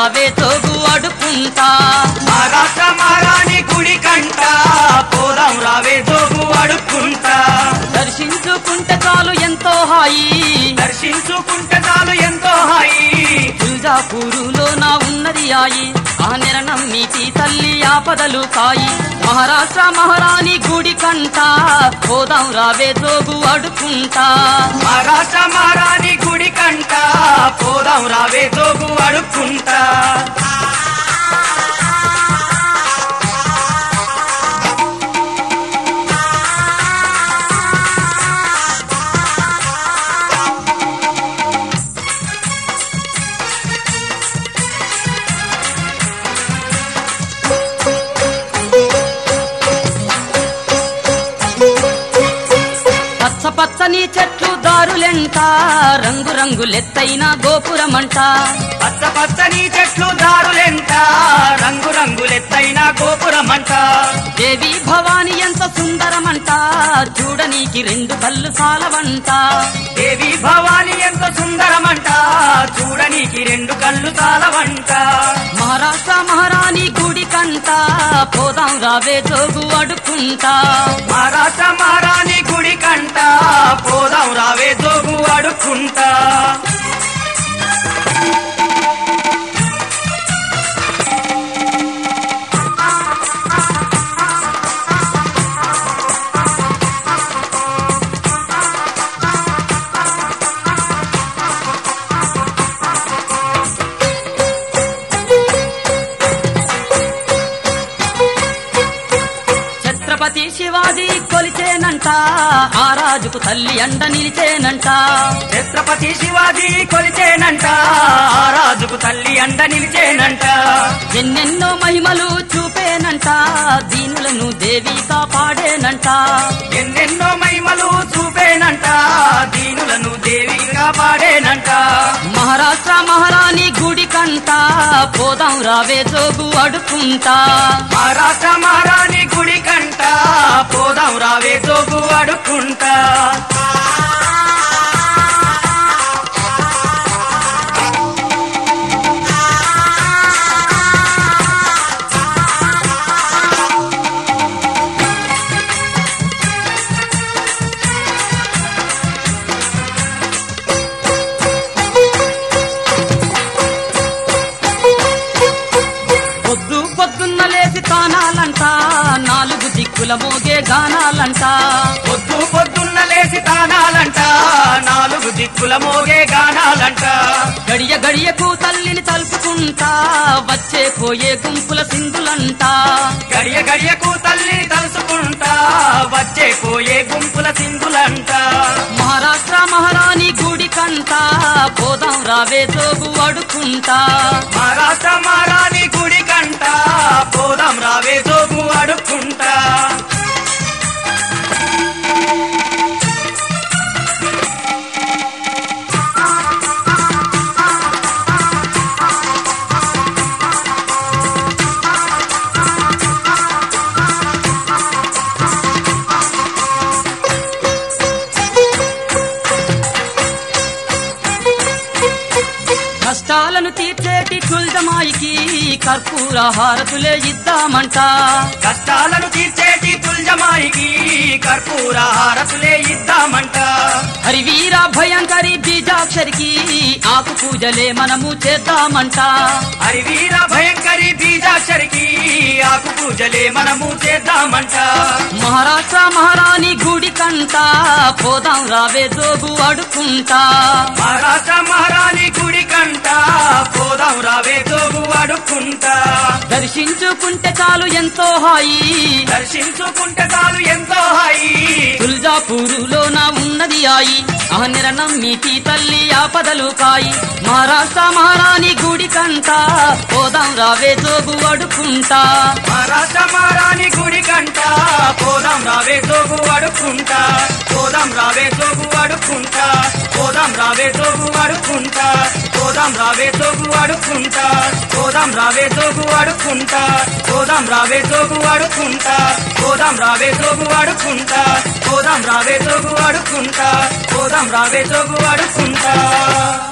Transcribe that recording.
రావే తోగు అడుకుంటా మహారాష్ట్ర మహారాణి గుడి కంట పోదాం రావే జోగు అడుక్కుంటా దర్శించుకుంటే చాలు ఎంతో హాయి దర్శించుకుంటే చాలు ఎంతో హాయి తుల్జాపూరులో నా ఉన్నది ఆయి ఆ నిరణం నీతి తల్లి ఆపదలు కాయి మహారాష్ట్ర మహారాణి గుడి కంట పోదాం రావే తోగు అడుకుంటా మహారాష్ట్ర మహారాణి గుడి కంట పోదాం రావే జోగు అడుక్కుంటా పచ్చ పచ్చని చెట్లు దారులెంట రంగు రంగులెత్తైన గోపురమంట పచ్చ పచ్చని చెట్లు దారులెంట రంగు రంగులెత్తైన గోపురమంట దేవి భవాని ఎంత సుందరమంట చూడనీకి రెండు కళ్ళు సాలవంట దేవి భవాని ఎంత సుందరమంట చూడనీకి రెండు కళ్ళు చాలవంట మహారాష్ట్ర మహారాణి గుడి కంట పోదాం రావే జోగు అడుకుంటా మహారాష్ట్ర మహారాణి గుడి కంట పోదాం రావే జోగు అడుక్కుంటా ఛత్రపతి శివాజీ కొలిచేనంట ఆ రాజుకు తల్లి అండ నిలిచేనంట ఛత్రపతి శివాజీ కొలిచేనంట ఆ రాజుకు తల్లి అండ నిలిచేనంట ఎన్నెన్నో మహిమలు చూపేనంట దీనులను దేవి కాపాడేనంట ఎన్నెన్నో మహిమలు చూపేనంట దీనులను దేవి కాపాడేనంట మహారాష్ట్ర మహారాణి గుడి కంట పోదాం రావే జోగు అడుకుంటా మహారాష్ట్ర మహారాణి గుడి కంట పోదాం రావే జోగు అడుక్కుంటా పొద్దు పొద్దున్న లేచి తానాలంట నాలుగు దిక్కుల మోగే గానాలంట పొద్దు పొద్దున్న లేచి తానాలంట నాలుగు దిక్కుల మోగే గానాలంట గడియ గడియకు తల్లిని తలుపుకుంటా వచ్చే పోయే గుంపుల సింధులంట గడియ గడియకు తల్లి తలుసుకుంటా వచ్చే పోయే గుంపుల సింధులంట మహారాష్ట్ర మహారాణి గుడి కంట పోదాం రావే జోగు అడుకుంటా మహారాష్ట్ర మహారాణి గుడి కంట పోదాం రావే జోగు అడుక్కుంటా కష్టాలను తీర్చేటి తుల్జమాయికి కర్పూర హారతులే ఇద్దామంట కష్టాలను తీర్చేటి తుల్జమాయికి కర్పూర హారతులే ఇద్దామంట హరివీర భయంకరి బీజాక్షరికి ఆకు పూజలే మనము చేద్దామంట హరివీర భయంకరి బీజాక్షరికి ఆకు పూజలే మనము చేద్దామంట మహారాష్ట్ర మహారాణి గుడి కంట పోదాం రావే జోగు అడుకుంటా మహారాష్ట్ర మహారాణి గుడి కంట పోదాం రావే జోగు అడుక్కుంటా దర్శించుకుంటే చాలు ఎంతో హాయి దర్శించుకుంటే చాలు ఎంతో హాయి తుల్జాపూరులో నా ఉన్నది ఆయి ఆ నిరణమ్మిటి తల్లి ఆపదలు కాయి మహారాష్ట్ర మహారాణి గుడి కంట పోదాం రావే జోగు అడుకుంటా మహారాష్ట్ర మహారాణి గుడి కంట పోదాం రావే జోగు అడుక్కుంటా పోదాం రావే జోగు అడుక్కుంటా పోదాం రావే జోగు అడుక్కుంటా పోదాం రావే జోగు అడుక్కుంటా పోదాం రావే జోగు అడుక్కుంటా పోదాం రావే జోగు అడుక్కుంటా పోదాం రావే జోగు అడుక్కుంటా పోదాం రావే జోగు అడుక్కుంటా పోదాం రావే జోగు అడుక్కుంటా